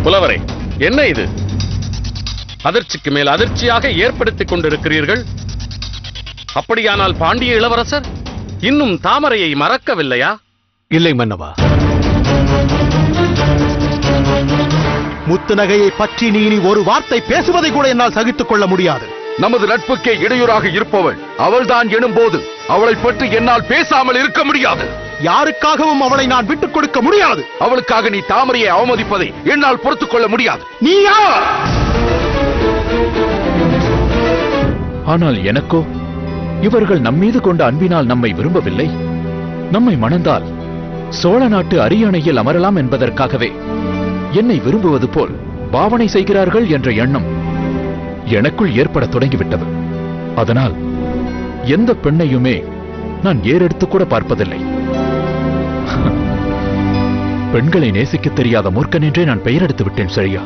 புலவரே என்ன இது அதிர்ச்சிக்கு மேல் அதிர்ச்சியாக ஏற்படுத்திக் கொண்டிருக்கிறீர்கள் அப்படியானால் பாண்டிய இளவரசர் இன்னும் தாமரையை மறக்கவில்லையா இல்லை மன்னவா முத்துநகையை பற்றி நீ இனி ஒரு வார்த்தை பேசுவதை கூட என்னால் சகித்துக் கொள்ள முடியாது நமது நட்புக்கே இடையூறாக இருப்பவள் அவள்தான் எனும்போது அவளை பற்றி என்னால் பேசாமல் இருக்க முடியாது யாருக்காகவும் அவளை நான் விட்டுக் கொடுக்க முடியாது அவளுக்காக நீ தாமரையை அவமதிப்பதை என்னால் பொறுத்துக் கொள்ள முடியாது நீ யார் ஆனால் எனக்கோ இவர்கள் நம்மீது கொண்ட அன்பினால் நம்மை விரும்பவில்லை நம்மை மணந்தால் சோழ நாட்டு அரியணையில் அமரலாம் என்பதற்காகவே என்னை விரும்புவது போல் பாவனை செய்கிறார்கள் என்ற எண்ணம் எனக்குள் ஏற்படத் தொடங்கிவிட்டது அதனால் எந்த பெண்ணையுமே நான் ஏறெடுத்து கூட பார்ப்பதில்லை பெண்களை நேசிக்கத் தெரியாத மூர்க்கன் என்றே நான் பெயரெடுத்து விட்டேன் சரியா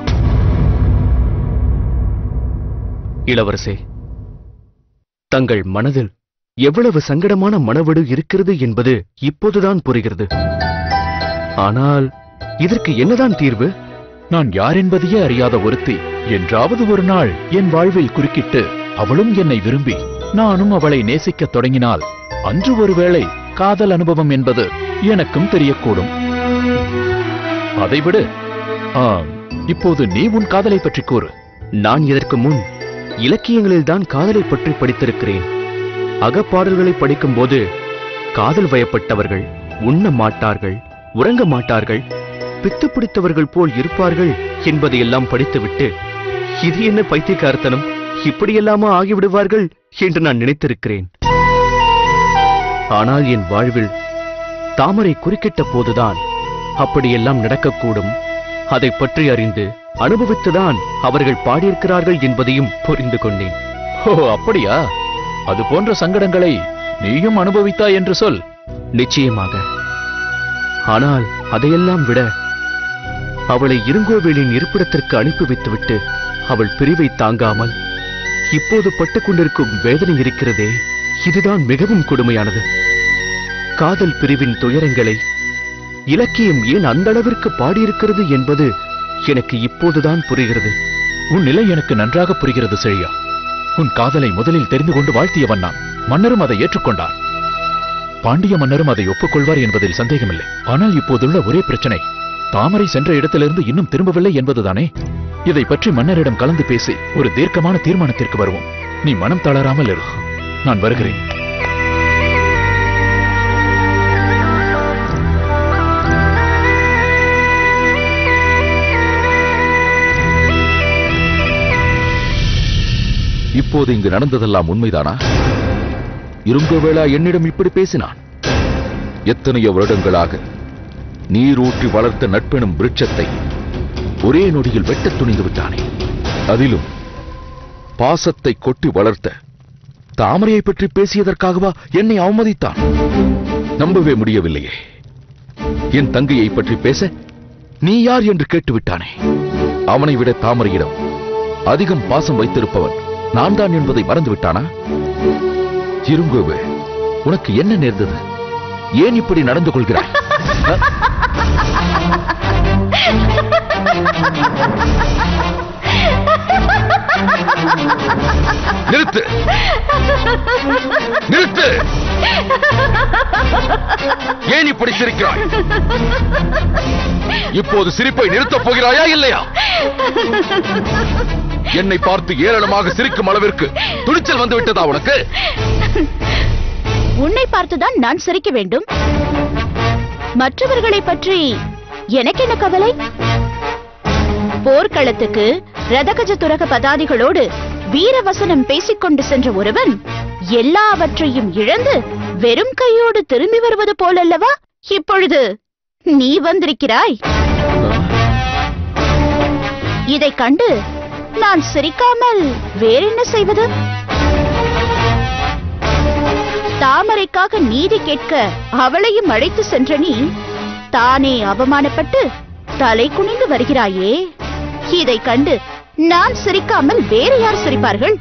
இளவரசே தங்கள் மனதில் எவ்வளவு சங்கடமான மனவடு இருக்கிறது என்பது இப்போதுதான் புரிகிறது ஆனால் இதற்கு என்னதான் தீர்வு நான் யார் என்பதையே அறியாத ஒருத்தி என்றாவது ஒரு நாள் என் வாழ்வில் குறுக்கிட்டு அவளும் என்னை விரும்பி நானும் அவளை நேசிக்கத் தொடங்கினால் அன்று ஒருவேளை காதல் அனுபவம் என்பது எனக்கும் தெரியக்கூடும் அதைவிடு ஆம், இப்போது நீ உன் காதலை பற்றி கூறு நான் இதற்கு முன் இலக்கியங்களில்தான் காதலை பற்றி படித்திருக்கிறேன் அகப்பாடல்களை படிக்கும்போது காதல் வயப்பட்டவர்கள் உண்ண மாட்டார்கள் உறங்க மாட்டார்கள் பித்து பிடித்தவர்கள் போல் இருப்பார்கள் என்பதையெல்லாம் படித்துவிட்டு இது என்ன பைத்தியக்காரத்தனம் இப்படியெல்லாமா ஆகிவிடுவார்கள் என்று நான் நினைத்திருக்கிறேன் ஆனால் என் வாழ்வில் தாமரை குறுக்கிட்ட போதுதான் அப்படியெல்லாம் நடக்கக்கூடும் அதை பற்றி அறிந்து அனுபவித்துதான் அவர்கள் பாடியிருக்கிறார்கள் என்பதையும் புரிந்து கொண்டேன் ஓ அப்படியா அது போன்ற சங்கடங்களை நீயும் அனுபவித்தாய் என்று சொல் நிச்சயமாக ஆனால் அதையெல்லாம் விட அவளை இருங்கோவேலின் இருப்பிடத்திற்கு அனுப்பி வைத்துவிட்டு அவள் பிரிவை தாங்காமல் இப்போது பட்டுக் கொண்டிருக்கும் வேதனை இருக்கிறதே இதுதான் மிகவும் கொடுமையானது காதல் பிரிவின் துயரங்களை இலக்கியம் ஏன் அந்த அளவிற்கு பாடியிருக்கிறது என்பது எனக்கு இப்போதுதான் புரிகிறது உன் நிலை எனக்கு நன்றாக புரிகிறது செழியா உன் காதலை முதலில் தெரிந்து கொண்டு வாழ்த்தியவன் நான் மன்னரும் அதை ஏற்றுக்கொண்டார் பாண்டிய மன்னரும் அதை ஒப்புக்கொள்வார் என்பதில் சந்தேகமில்லை ஆனால் இப்போதுள்ள ஒரே பிரச்சனை தாமரை சென்ற இடத்திலிருந்து இன்னும் திரும்பவில்லை என்பதுதானே இதை பற்றி மன்னரிடம் கலந்து பேசி ஒரு தீர்க்கமான தீர்மானத்திற்கு வருவோம் நீ மனம் தளராமல் இரு நான் வருகிறேன் இப்போது இங்கு நடந்ததெல்லாம் உண்மைதானா இருங்கோவேளா என்னிடம் இப்படி பேசினான் எத்தனையோ வருடங்களாக நீரூற்றி வளர்த்த நட்பெனும் விருட்சத்தை ஒரே நொடியில் வெட்டத் துணிந்து விட்டானே அதிலும் பாசத்தை கொட்டி வளர்த்த தாமரையை பற்றி பேசியதற்காகவா என்னை அவமதித்தான் நம்பவே முடியவில்லையே என் தங்கையை பற்றி பேச நீ யார் என்று கேட்டுவிட்டானே அவனை விட தாமரையிடம் அதிகம் பாசம் வைத்திருப்பவன் நான் தான் என்பதை மறந்து விட்டானா இருங்கோவே உனக்கு என்ன நேர்ந்தது ஏன் இப்படி நடந்து கொள்கிறாய் நிறுத்து நிறுத்து ஏன் இப்படி சிரிக்கிறாய் இப்போது சிரிப்பை நிறுத்தப் போகிறாயா இல்லையா என்னை பார்த்து ஏளனமாக சிரிக்கும் அளவிற்கு துணிச்சல் வந்து விட்டதா உனக்கு உன்னை பார்த்துதான் நான் சிரிக்க வேண்டும் மற்றவர்களை பற்றி எனக்கு என்ன கவலை போர்க்களத்துக்கு ரதகஜ துரக பதாதிகளோடு வீரவசனம் பேசிக்கொண்டு சென்ற ஒருவன் எல்லாவற்றையும் இழந்து வெறும் கையோடு திரும்பி வருவது போலல்லவா இப்பொழுது நீ வந்திருக்கிறாய் இதைக் கண்டு நான் சிரிக்காமல் வேறென்ன செய்வது தாமரைக்காக நீதி கேட்க அவளையும் அழைத்து சென்ற நீ தானே அவமானப்பட்டு தலை குனிந்து வருகிறாயே இதைக் கண்டு நான் சிரிக்காமல் வேறு யார் சிரிப்பார்கள்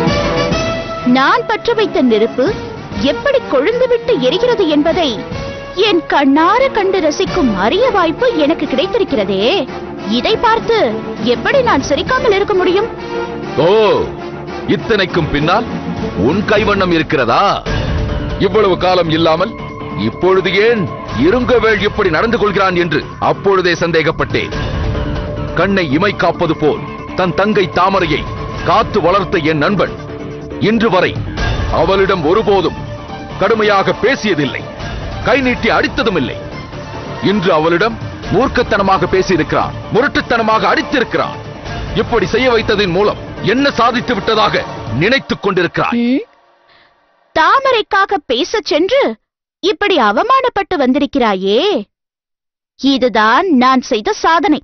நான் பற்ற வைத்த நெருப்பு எப்படி கொழுந்துவிட்டு எரிகிறது என்பதை என் கண்ணார கண்டு ரசிக்கும் அரிய வாய்ப்பு எனக்கு கிடைத்திருக்கிறதே இதை பார்த்து எப்படி நான் சிரிக்காமல் இருக்க முடியும் ஓ இத்தனைக்கும் பின்னால் உன் கைவண்ணம் இருக்கிறதா இவ்வளவு காலம் இல்லாமல் இப்பொழுது ஏன் இருங்கவேள் இப்படி நடந்து கொள்கிறான் என்று அப்பொழுதே சந்தேகப்பட்டேன் கண்ணை இமை காப்பது போல் தன் தங்கை தாமரையை காத்து வளர்த்த என் நண்பன் இன்று வரை அவளிடம் ஒருபோதும் கடுமையாக பேசியதில்லை கை நீட்டி அடித்ததும் இல்லை இன்று அவளிடம் மூர்க்கத்தனமாக பேசியிருக்கிறான் முரட்டுத்தனமாக அடித்திருக்கிறான் இப்படி செய்ய வைத்ததின் மூலம் என்ன சாதித்து விட்டதாக நினைத்துக் கொண்டிருக்கிறாய் ம்? தாமரைக்காக பேசச் சென்று இப்படி அவமானப்பட்டு வந்திருக்கிறாயே இதுதான் நான் செய்த சாதனை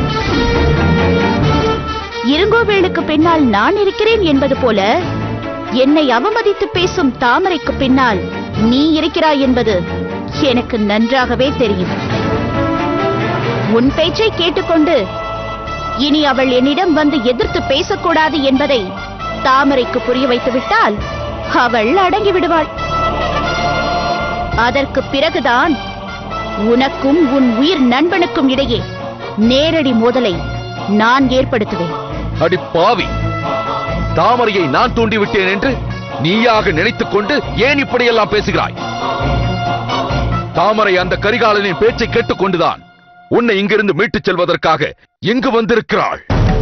இருங்கோவேளுக்கு பின்னால் நான் இருக்கிறேன் என்பது போல என்னை அவமதித்து பேசும் தாமரைக்கு பின்னால் நீ இருக்கிறாய் என்பது எனக்கு நன்றாகவே தெரியும் உன் பேச்சை கேட்டுக்கொண்டு இனி அவள் என்னிடம் வந்து எதிர்த்து பேசக்கூடாது என்பதை தாமரைக்கு புரிய வைத்து விட்டால் அவள் அடங்கி விடுவாள் அதற்கு பிறகுதான் உனக்கும் உன் உயிர் நண்பனுக்கும் இடையே நேரடி மோதலை நான் ஏற்படுத்துவேன் அடி பாவி தாமரையை நான் தூண்டிவிட்டேன் என்று நீயாக நினைத்துக் கொண்டு ஏன் இப்படியெல்லாம் பேசுகிறாய் தாமரை அந்த கரிகாலனின் பேச்சை கேட்டுக்கொண்டுதான் உன்னை இங்கிருந்து மீட்டுச் செல்வதற்காக இங்கு வந்திருக்கிறாள்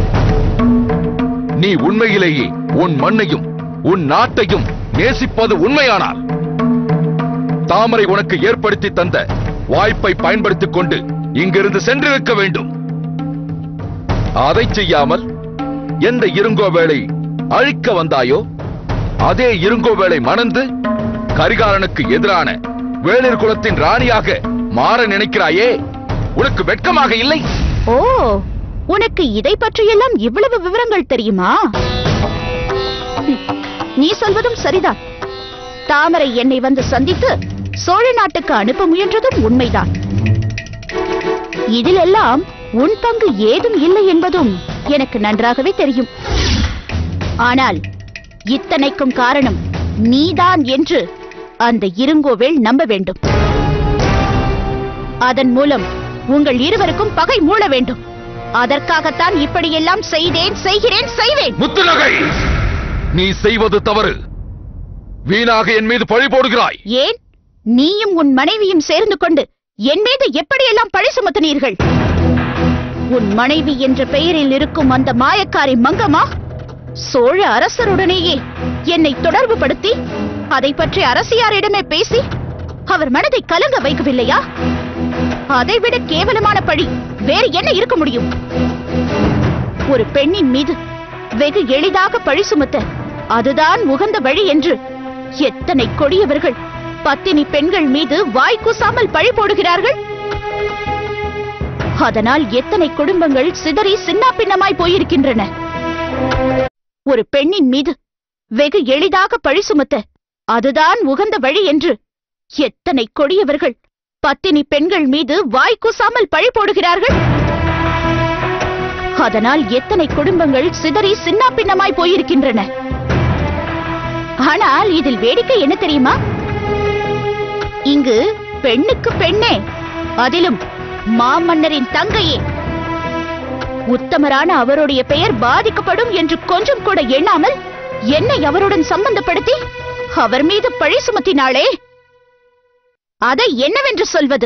நீ உண்மையிலேயே உன் மண்ணையும் உன் நாட்டையும் நேசிப்பது உண்மையானால் தாமரை உனக்கு ஏற்படுத்தி தந்த வாய்ப்பை பயன்படுத்திக் கொண்டு இங்கிருந்து சென்றிருக்க வேண்டும் அதை செய்யாமல் எந்த இருங்கோவேளை அழிக்க வந்தாயோ அதே இருங்கோவேளை மணந்து கரிகாலனுக்கு எதிரான வேளிர் குலத்தின் ராணியாக மாற நினைக்கிறாயே உனக்கு வெட்கமாக இல்லை ஓ உனக்கு இதை பற்றியெல்லாம் இவ்வளவு விவரங்கள் தெரியுமா ஹம், நீ சொல்வதும் சரிதான் தாமரை என்னை வந்து சந்தித்து சோழ நாட்டுக்கு அனுப்ப முயன்றதும் உண்மைதான் இதிலெல்லாம் உன் பங்கு ஏதும் இல்லை என்பதும் எனக்கு நன்றாகவே தெரியும் ஆனால் இத்தனைக்கும் காரணம் நீதான் என்று அந்த இருங்கோவேள் நம்ப வேண்டும் அதன் மூலம் உங்கள் இருவருக்கும் பகை மூள வேண்டும் அதற்காகத்தான் இப்படியெல்லாம் செய்தேன் செய்கிறேன் செய்வேன் முத்துநகை நீ செய்வது தவறு வீணாக என் மீது பழி போடுகிறாய் ஏன் நீயும் உன் மனைவியும் சேர்ந்து கொண்டு என் மீது எப்படியெல்லாம் பழி சுமத்தினீர்கள் உன் மனைவி என்ற பெயரில் இருக்கும் அந்த மாயக்காரி மங்கம்மா சோழ அரசருடனேயே என்னை தொடர்பு படுத்தி அதை பற்றி அரசியாரிடமே பேசி அவர் மனதை கலங்க வைக்கவில்லையா அதைவிட கேவலமான பழி வேறு என்ன இருக்க முடியும் ஒரு பெண்ணின் மீது வெகு எளிதாக பழி சுமத்த அதுதான் உகந்த வழி என்று எத்தனை கொடியவர்கள் பத்தினி பெண்கள் மீது வாய் கூசாமல் பழி போடுகிறார்கள் அதனால் எத்தனை குடும்பங்கள் சிதறி சின்னாபின்னமாய் போயிருக்கின்றன ஒரு பெண்ணின் மீது வெகு எளிதாக பழி சுமத்த அதுதான் உகந்த வழி என்று எத்தனை கொடியவர்கள் பத்தினி பெண்கள் மீது வாய் கூசாமல் பழி போடுகிறார்கள் அதனால் எத்தனை குடும்பங்கள் சிதறி சின்னாபின்னமாய் போயிருக்கின்றன ஆனால் இதில் வேடிக்கை என்ன தெரியுமா இங்கு பெண்ணுக்கு பெண்ணே அதிலும் மாமன்னரின் தங்கையே உத்தமரான அவருடைய பெயர் பாதிக்கப்படும் என்று கொஞ்சம் கூட எண்ணாமல் என்னை அவருடன் சம்பந்தப்படுத்தி அவர் மீது பழி சுமத்தினாளே அதை என்னவென்று சொல்வது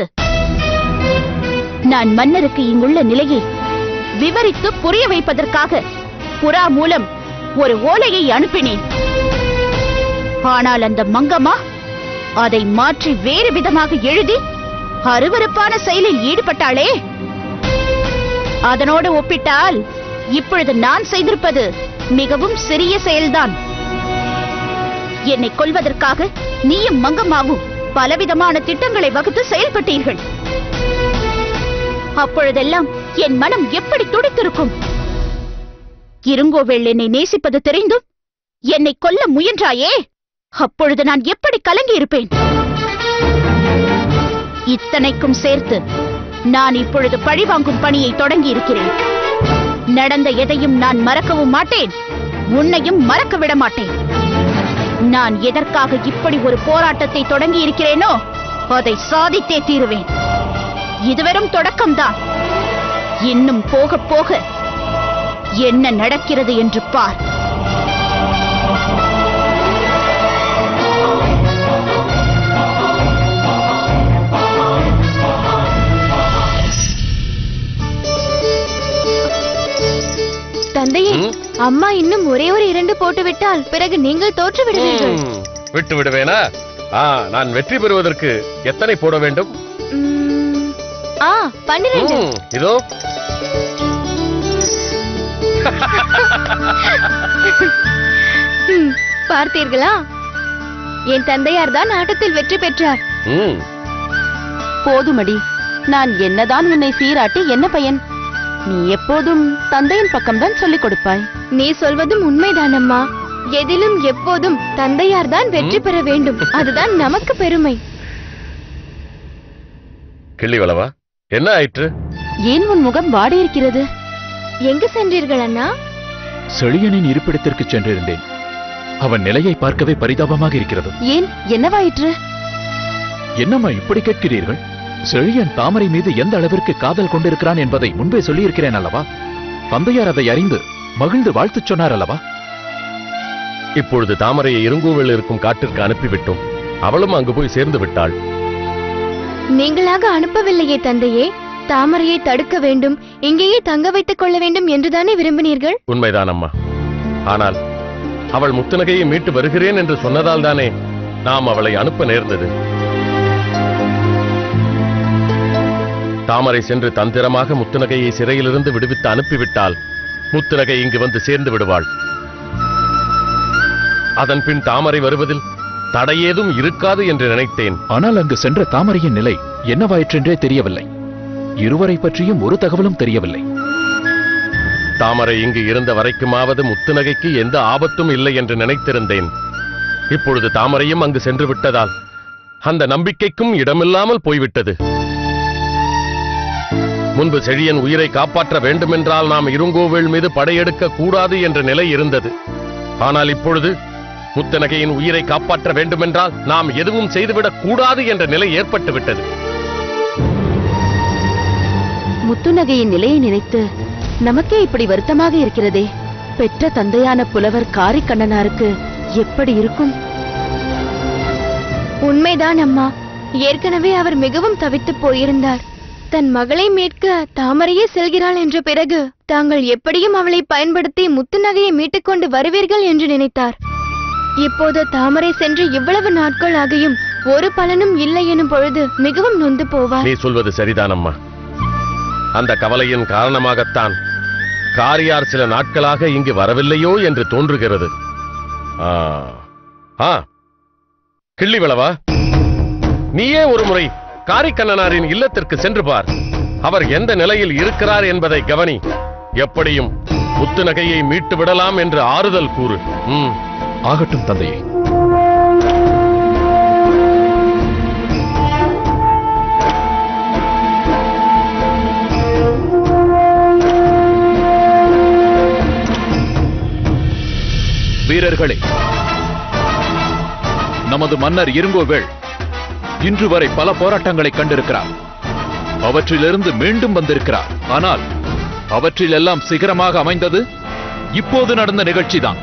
நான் மன்னருக்கு இங்குள்ள நிலையை விவரித்து புரிய வைப்பதற்காக புறா மூலம் ஒரு ஓலையை அனுப்பினேன் ஆனால் அந்த மங்கம்மா அதை மாற்றி வேறு விதமாக எழுதி அருவருப்பான செயலில் ஈடுபட்டாளே அதனோடு ஒப்பிட்டால் இப்பொழுது நான் செய்திருப்பது மிகவும் சிறிய செயல்தான் என்னை கொல்வதற்காக நீயும் மங்கம்மாவும் பலவிதமான திட்டங்களை வகுத்து செயல்பட்டீர்கள் அப்பொழுதெல்லாம் என் மனம் எப்படி துடித்திருக்கும் இருங்கோவேள் என்னை நேசிப்பது தெரிந்தும் என்னை கொல்ல முயன்றாயே அப்பொழுது நான் எப்படி கலங்கி இருப்பேன் இத்தனைக்கும் சேர்த்து நான் இப்பொழுது பழிவாங்கும் பணியை தொடங்கி இருக்கிறேன் நடந்த எதையும் நான் மறக்கவும் மாட்டேன் உன்னையும் மறக்க விட மாட்டேன் நான் எதற்காக இப்படி ஒரு போராட்டத்தை தொடங்கி இருக்கிறேனோ அதை சாதித்தே தீருவேன் இது வெறும் தொடக்கம்தான் இன்னும் போக போக என்ன நடக்கிறது என்று பார் தந்தையே ம்? அம்மா இன்னும் ஒரே ஒரு இரண்டு போட்டு விட்டால் பிறகு நீங்கள் தோற்று விடுவீர்கள் ம், விட்டு விடுவேனா ஆ நான் வெற்றி பெறுவதற்கு எத்தனை போட வேண்டும் ம், ஆ பன்னிரண்டு ம், இதோ ம், பார்த்தீர்களா என் தந்தையார் தான் ஆட்டத்தில் வெற்றி பெற்றார் ம், போதுமடி நான் என்னதான் உன்னை சீராட்டி என்ன பயன் நீ எப்போதும் தந்தையின் பக்கம்தான் சொல்லிக் கொடுப்பாய் நீ சொல்வதும் உண்மைதான் அம்மா எதிலும் எப்போதும் தந்தையார் தான் வெற்றி பெற வேண்டும் அதுதான் நமக்கு பெருமை கிள்ளி வளவா என்ன ஆயிற்று ஏன் உன் முகம் வாடியிருக்கிறது எங்கு சென்றீர்கள் அண்ணா செழியனின் இருப்பிடத்திற்கு சென்றிருந்தேன் அவன் நிலையை பார்க்கவே பரிதாபமாக இருக்கிறது ஏன் என்னவாயிற்று என்னம்மா இப்படி கேட்கிறீர்கள் செழியன் தாமரை மீது எந்த அளவிற்கு காதல் கொண்டிருக்கிறான் என்பதை முன்பே சொல்லியிருக்கிறேன் அல்லவா தந்தையார் அதை அறிந்து மகிழ்ந்து வாழ்த்துச் சொன்னார் அல்லவா இப்பொழுது தாமரையை இருங்கோவில் இருக்கும் காட்டிற்கு அனுப்பிவிட்டோம் அவளும் அங்கு போய் சேர்ந்து விட்டாள் நீங்களாக அனுப்பவில்லையே தந்தையே தாமரையை தடுக்க வேண்டும் இங்கேயே தங்க வைத்துக் கொள்ள வேண்டும் என்றுதானே விரும்பினீர்கள் உண்மைதான் அம்மா ஆனால் அவள் முத்துநகையை மீட்டு வருகிறேன் என்று சொன்னதால் தானே நாம் அவளை அனுப்ப நேர்ந்தது தாமரை சென்று தந்திரமாக முத்துநகையை சிறையிலிருந்து விடுவித்து அனுப்பிவிட்டால் முத்துநகை இங்கு வந்து சேர்ந்து விடுவாள் அதன் பின் தாமரை வருவதில் தடையேதும் இருக்காது என்று நினைத்தேன் ஆனால் அங்கு சென்ற தாமரையின் நிலை என்னவாயிற்றென்றே தெரியவில்லை இருவரை பற்றியும் ஒரு தகவலும் தெரியவில்லை தாமரை இங்கு இருந்த வரைக்குமாவது முத்துநகைக்கு எந்த ஆபத்தும் இல்லை என்று நினைத்திருந்தேன் இப்பொழுது தாமரையும் அங்கு சென்று விட்டதால் அந்த நம்பிக்கைக்கும் இடமில்லாமல் போய்விட்டது முன்பு செழியன் உயிரை காப்பாற்ற வேண்டுமென்றால் நாம் இருங்கோவேள் மீது படையெடுக்க கூடாது என்ற நிலை இருந்தது ஆனால் இப்பொழுது முத்துநகையின் உயிரை காப்பாற்ற வேண்டுமென்றால் நாம் எதுவும் செய்துவிடக் கூடாது என்ற நிலை ஏற்பட்டு விட்டது முத்துநகையின் நிலையை நினைத்து நமக்கே இப்படி வருத்தமாக இருக்கிறதே பெற்ற தந்தையான புலவர் காரிக்கண்ணனாருக்கு எப்படி இருக்கும் உண்மைதான் அம்மா ஏற்கனவே அவர் மிகவும் தவித்துப் போயிருந்தார் தன் மகளை மீட்க தாமரையே செல்கிறாள் என்ற பிறகு தாங்கள் எப்படியும் அவளை பயன்படுத்தி முத்து நகையை மீட்டுக் கொண்டு வருவீர்கள் என்று நினைத்தார் இப்போது தாமரை சென்று இவ்வளவு நாட்கள் ஆகியும் ஒரு பலனும் இல்லை எனும் பொழுது மிகவும் நொந்து போவார் நீ சொல்வது சரிதானம்மா அந்த கவலையின் காரணமாகத்தான் காரியார் சில நாட்களாக இங்கு வரவில்லையோ என்று தோன்றுகிறது ஆ ஆ கிள்ளி விளவா நீயே ஒரு முறை காரிக்கண்ணனாரின் இல்லத்திற்கு சென்று பார் அவர் எந்த நிலையில் இருக்கிறார் என்பதை கவனி எப்படியும் முத்து நகையை மீட்டு விடலாம் என்று ஆறுதல் கூறு ம் ஆகட்டும் தந்தையே வீரர்களே நமது மன்னர் இருங்கோவேள் இன்று வரை பல போராட்டங்களை கண்டிருக்கிறார் அவற்றிலிருந்து மீண்டும் வந்திருக்கிறார் ஆனால் அவற்றிலெல்லாம் சிகரமாக அமைந்தது இப்போது நடந்த நிகழ்ச்சிதான்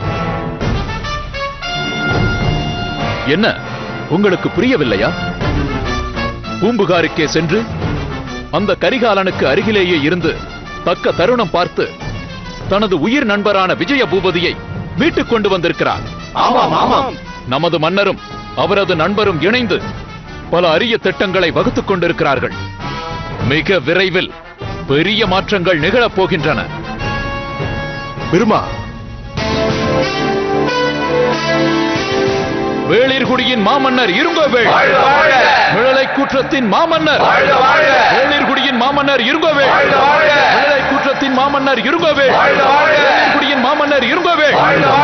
என்ன உங்களுக்கு புரியவில்லையா பூம்புகாருக்கே சென்று அந்த கரிகாலனுக்கு அருகிலேயே இருந்து தக்க தருணம் பார்த்து தனது உயிர் நண்பரான விஜய பூபதியை மீட்டுக் கொண்டு வந்திருக்கிறார் நமது மன்னரும் அவரது நண்பரும் இணைந்து பல அரிய திட்டங்களை வகுத்துக் கொண்டிருக்கிறார்கள் மிக விரைவில் பெரிய மாற்றங்கள் நிகழப் போகின்றன பெருமா வேளிர்குடியின் மாமன்னர் இருங்கோவேள் விழலை கூற்றத்தின் மாமன்னர் வேளிர்குடியின் மாமன்னர் இருங்கோவேள் விழலை கூற்றத்தின் மாமன்னர் இருங்கோவேள் வேளிர்குடியின் மாமன்னர் இருங்கோவேள்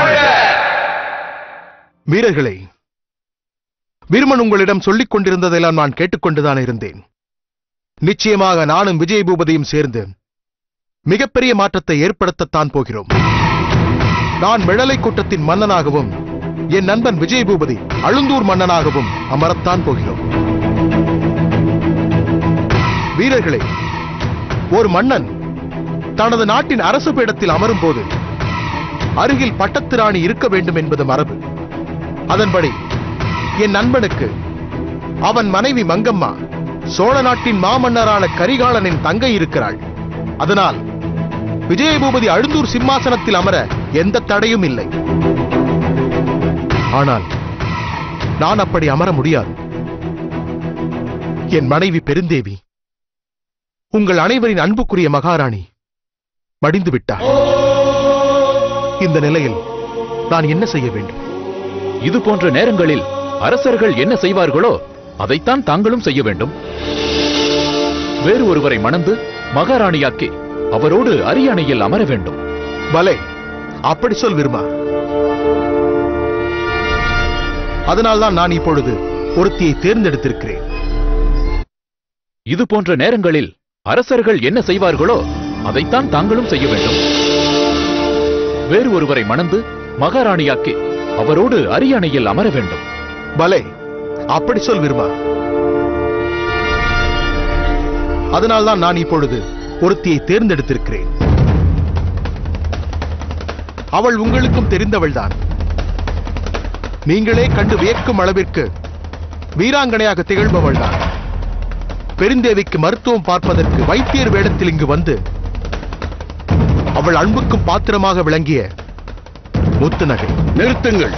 வீரர்களே வீரமன் உங்களிடம் சொல்லிக் கொண்டிருந்ததெல்லாம் நான் கேட்டுக்கொண்டுதான் இருந்தேன் நிச்சயமாக நானும் விஜய் பூபதியும் சேர்ந்து மிகப்பெரிய மாற்றத்தை ஏற்படுத்தத்தான் போகிறோம் நான் மிழலை கூட்டத்தின் மன்னனாகவும் என் நண்பன் விஜய் பூபதி அழுந்தூர் மன்னனாகவும் அமரத்தான் போகிறோம் வீரர்களே ஒரு மன்னன் தனது நாட்டின் அரசு பீடத்தில் அமரும் போது அருகில் பட்டத்து ராணி இருக்க வேண்டும் என்பது மரபு அதன்படி என் நண்பனுக்கு அவன் மனைவி மங்கம்மா சோழ நாட்டின் மாமன்னரான கரிகாலனின் தங்கை இருக்கிறாள் அதனால் விஜயபூபதி அழுந்தூர் சிம்மாசனத்தில் அமர எந்த தடையும் இல்லை ஆனால் நான் அப்படி அமர முடியாது என் மனைவி பெருந்தேவி உங்கள் அனைவரின் அன்புக்குரிய மகாராணி மடிந்து விட்டார் இந்த நிலையில் நான் என்ன செய்ய வேண்டும் இது போன்ற நேரங்களில் அரசர்கள் என்ன செய்வார்களோ அதைத்தான் தாங்களும் செய்ய வேண்டும் வேறு ஒருவரை மணந்து மகாராணியாக்கி அவரோடு அரியணையில் அமர வேண்டும் பலே அப்படி சொல் விரும்பா அதனால்தான் நான் இப்பொழுது ஒருத்தியை தேர்ந்தெடுத்திருக்கிறேன் இது போன்ற நேரங்களில் அரசர்கள் என்ன செய்வார்களோ அதைத்தான் தாங்களும் செய்ய வேண்டும் வேறு ஒருவரை மணந்து மகாராணியாக்கி அவரோடு அரியணையில் அமர வேண்டும் பலே அப்படி சொல் விரும்பா அதனால்தான் நான் இப்பொழுது ஒருத்தியை தேர்ந்தெடுத்திருக்கிறேன் அவள் உங்களுக்கும் தெரிந்தவள்தான் நீங்களே கண்டு வியக்கும் அளவிற்கு வீராங்கனையாக திகழ்பவள்தான் பெருந்தேவிக்கு மருத்துவம் பார்ப்பதற்கு வைத்தியர் வேடத்தில் இங்கு வந்து அவள் அன்புக்கும் பாத்திரமாக விளங்கிய முத்துநகை நிறுத்துங்கள்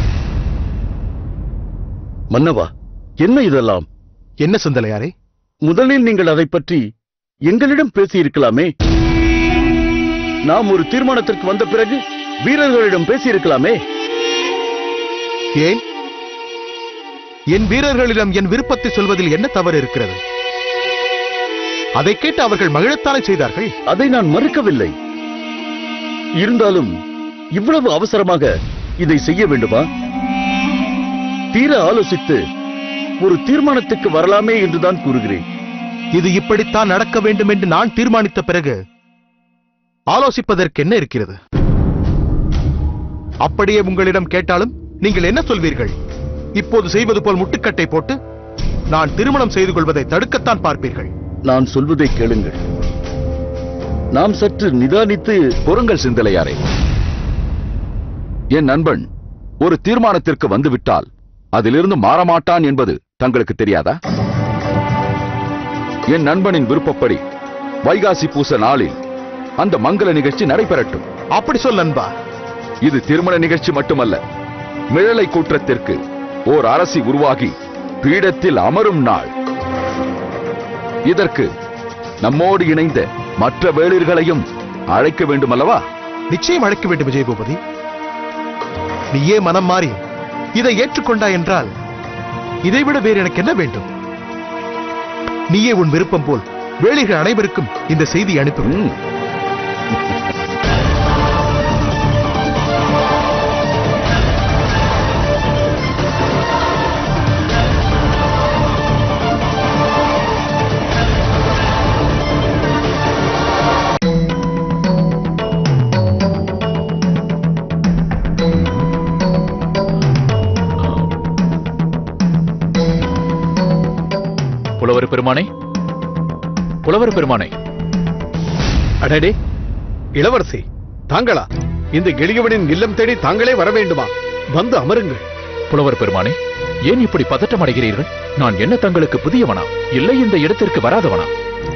மன்னவா என்ன இதெல்லாம் என்ன சுந்தலையாரே முதலில் நீங்கள் அதைப் பற்றி எங்களிடம் பேசியிருக்கலாமே நாம் ஒரு தீர்மானத்திற்கு வந்த பிறகு வீரர்களிடம் பேசியிருக்கலாமே ஏன் என் வீரர்களிடம் என் விருப்பத்தை சொல்வதில் என்ன தவறு இருக்கிறது அதை கேட்டு அவர்கள் மகிழத்தானே செய்தார்கள் அதை நான் மறுக்கவில்லை இருந்தாலும் இவ்வளவு அவசரமாக இதை செய்ய வேண்டுமா தீர ஆலோசித்து ஒரு தீர்மானத்துக்கு வரலாமே என்றுதான் கூறுகிறேன் இது இப்படித்தான் நடக்க வேண்டும் என்று நான் தீர்மானித்த பிறகு ஆலோசிப்பதற்கு என்ன இருக்கிறது அப்படியே உங்களிடம் கேட்டாலும் நீங்கள் என்ன சொல்வீர்கள் இப்போது செய்வது போல் முட்டுக்கட்டை போட்டு நான் திருமணம் செய்து கொள்வதை தடுக்கத்தான் பார்ப்பீர்கள் நான் சொல்வதை கேளுங்கள் நாம் சற்று நிதானித்து பொறுங்கள் சிந்தலையாரே என் நண்பன் ஒரு தீர்மானத்திற்கு வந்துவிட்டால் அதிலிருந்து மாறமாட்டான் என்பது தங்களுக்கு தெரியாதா என் நண்பனின் விருப்பப்படி வைகாசி பூச நாளில் அந்த மங்கள நிகழ்ச்சி நடைபெறட்டும் அப்படி சொல் நண்பா இது திருமண நிகழ்ச்சி மட்டுமல்ல மிழலை கூற்றத்திற்கு ஓர் அரசி உருவாகி பீடத்தில் அமரும் நாள் இதற்கு நம்மோடு இணைந்த மற்ற வேளிர்களையும் அழைக்க வேண்டுமல்லவா நிச்சயம் அழைக்க வேண்டும் விஜயபூபதி நீயே மனம் மாறி இதை ஏற்றுக்கொண்டாய் என்றால் இதைவிட வேறு எனக்கு என்ன வேண்டும் நீயே உன் விருப்பம் போல் வேலைகள் அனைவருக்கும் இந்த செய்தி அனுப்பு ம். புலவர் பெருமானே புலவர் பெருமானே அடடே இளவரசி தாங்களா இந்த எளியவனின் இல்லம் தேடி தாங்களே வர வேண்டுமா வந்து அமருங்கள் புலவர் பெருமானே ஏன் இப்படி பதட்டம் அடைகிறீர்கள் நான் என்ன தங்களுக்கு புதியவனா இல்லை இந்த இடத்திற்கு வராதவனா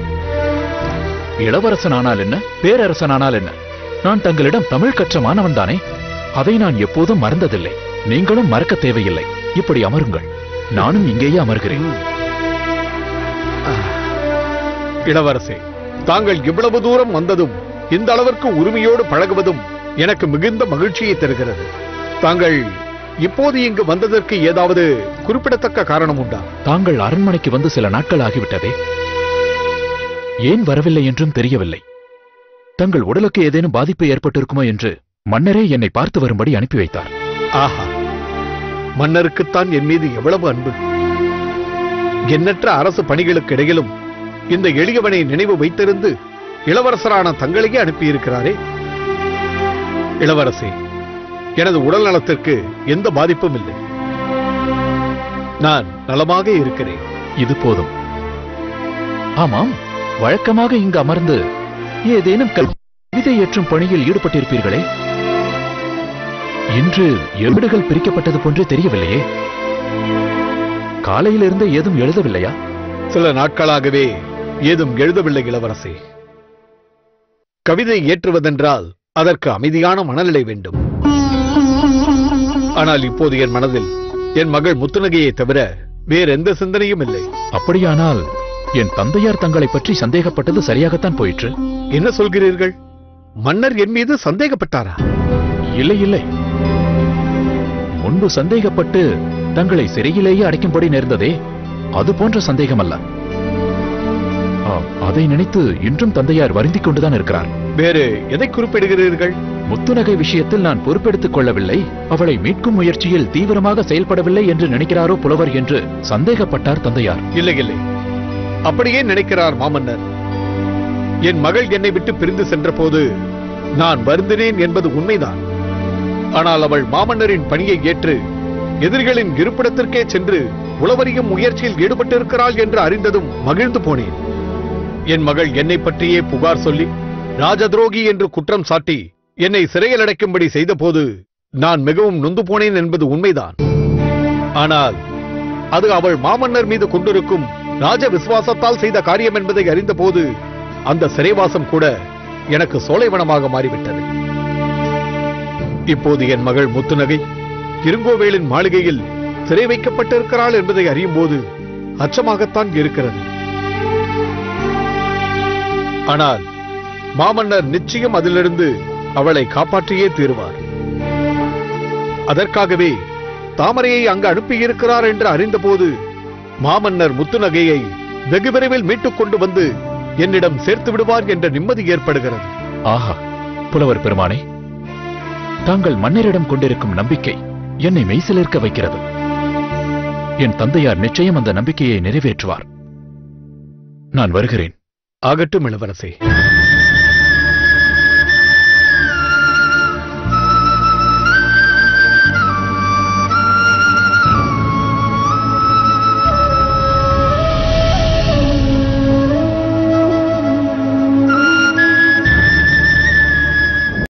இளவரசனானால் என்ன பேரரசனானால் என்ன நான் தங்களிடம் தமிழ் கற்ற மாணவன் தானே அதை நான் எப்போதும் மறந்ததில்லை நீங்களும் மறக்க தேவையில்லை இப்படி அமருங்கள் நானும் இங்கேயே அமர்கிறேன் இளவரசே தாங்கள் இவ்வளவு தூரம் வந்ததும் இந்த அளவிற்கு உரிமையோடு பழகுவதும் எனக்கு மிகுந்த மகிழ்ச்சியை தருகிறது தாங்கள் இப்போது இங்கு வந்ததற்கு ஏதாவது குறிப்பிடத்தக்க காரணம் உண்டா தாங்கள் அரண்மனைக்கு வந்து சில நாட்கள் ஆகிவிட்டதே ஏன் வரவில்லை என்றும் தெரியவில்லை தங்கள் உடலுக்கு ஏதேனும் பாதிப்பு ஏற்பட்டிருக்குமோ என்று மன்னரே என்னை பார்த்து வரும்படி அனுப்பி வைத்தார் ஆஹா மன்னருக்குத்தான் என் மீது எவ்வளவு அன்பு எண்ணற்ற அரசு பணிகளுக்கு இடையிலும் இந்த எளியவனை நினைவு வைத்திருந்து இளவரசரான தங்களையே அனுப்பியிருக்கிறாரே இளவரசி எனது உடல் நலத்திற்கு எந்த பாதிப்பும் இல்லை நான் நலமாக இருக்கிறேன் இது போதும் ஆமாம் வழக்கமாக இங்கு அமர்ந்து ஏதேனும் கவிதை ஏற்றும் பணியில் ஈடுபட்டிருப்பீர்களே இன்று ஏடுகள் பிரிக்கப்பட்டது போன்றே தெரியவில்லையே காலையிலிருந்து ஏதும் எழுதவில்லையா சில நாட்களாகவே ஏதும் எழுதவில்லை இளவரசே கவிதை ஏற்றுவதென்றால் அதற்கு அமைதியான மனநிலை வேண்டும் ஆனால் இப்போது என் மனதில் என் மகள் முத்துநகையை தவிர வேறெந்த சிந்தனையும் இல்லை அப்படியானால் என் தந்தையார் தங்களை பற்றி சந்தேகப்பட்டது சரியாகத்தான் போயிற்று என்ன சொல்கிறீர்கள் மன்னர் என் மீது சந்தேகப்பட்டாரா இல்லை இல்லை முன்பு சந்தேகப்பட்டு தங்களை சிறையிலேயே அடைக்கும்படி நேர்ந்ததே அது போன்ற சந்தேகம் அல்ல ஆ, அதை நினைத்து இன்றும் தந்தையார் வருந்திக் கொண்டுதான் இருக்கிறார் வேறு எதை குறிப்பிடுகிறீர்கள் முத்துநகை விஷயத்தில் நான் பொறுப்பெடுத்துக் கொள்ளவில்லை அவளை மீட்கும் முயற்சியில் தீவிரமாக செயல்படவில்லை என்று நினைக்கிறாரோ புலவர் என்று சந்தேகப்பட்டார் தந்தையார் இல்லை இல்லை அப்படியே நினைக்கிறார் மாமன்னர் என் மகள் என்னை விட்டு பிரிந்து சென்றபோது நான் வருந்தினேன் என்பது உண்மைதான் ஆனால் அவள் மாமன்னரின் பணியை ஏற்று எதிரிகளின் இருப்பிடத்திற்கே சென்று உளவறியும் முயற்சியில் ஈடுபட்டிருக்கிறாள் என்று அறிந்ததும் மகிழ்ந்து போனேன் என் மகள் என்னை பற்றியே புகார் சொல்லி ராஜதுரோகி என்று குற்றம் சாட்டி என்னை சிறையில் அடைக்கும்படி செய்தபோது நான் மிகவும் நொந்து போனேன் என்பது உண்மைதான் ஆனால் அது அவள் மாமன்னர் மீது கொண்டிருக்கும் ராஜ விசுவாசத்தால் செய்த காரியம் என்பதை அறிந்தபோது அந்த சிறைவாசம் கூட எனக்கு சோலைவனமாக மாறிவிட்டது இப்போது என் மகள் முத்துநகை இருங்கோவேலின் மாளிகையில் சிறை வைக்கப்பட்டிருக்கிறாள் என்பதை அறியும் போது அச்சமாகத்தான் இருக்கிறது ஆனால் மாமன்னர் நிச்சயம் அதிலிருந்து அவளை காப்பாற்றியே தீருவார் அதற்காகவே தாமரையை அங்கு அனுப்பியிருக்கிறார் என்று அறிந்தபோது மாமன்னர் முத்துநகையை வெகு விரைவில் மீட்டுக் கொண்டு வந்து என்னிடம் சேர்த்து விடுவார் என்ற நிம்மதி ஏற்படுகிறது ஆஹா புலவர் பெருமானே தாங்கள் மன்னரிடம் கொண்டிருக்கும் நம்பிக்கை என்னை மெய்சிலிருக்க வைக்கிறது என் தந்தையார் நிச்சயம் அந்த நம்பிக்கையை நிறைவேற்றுவார் நான் வருகிறேன் ஆகட்டும் இளவரசே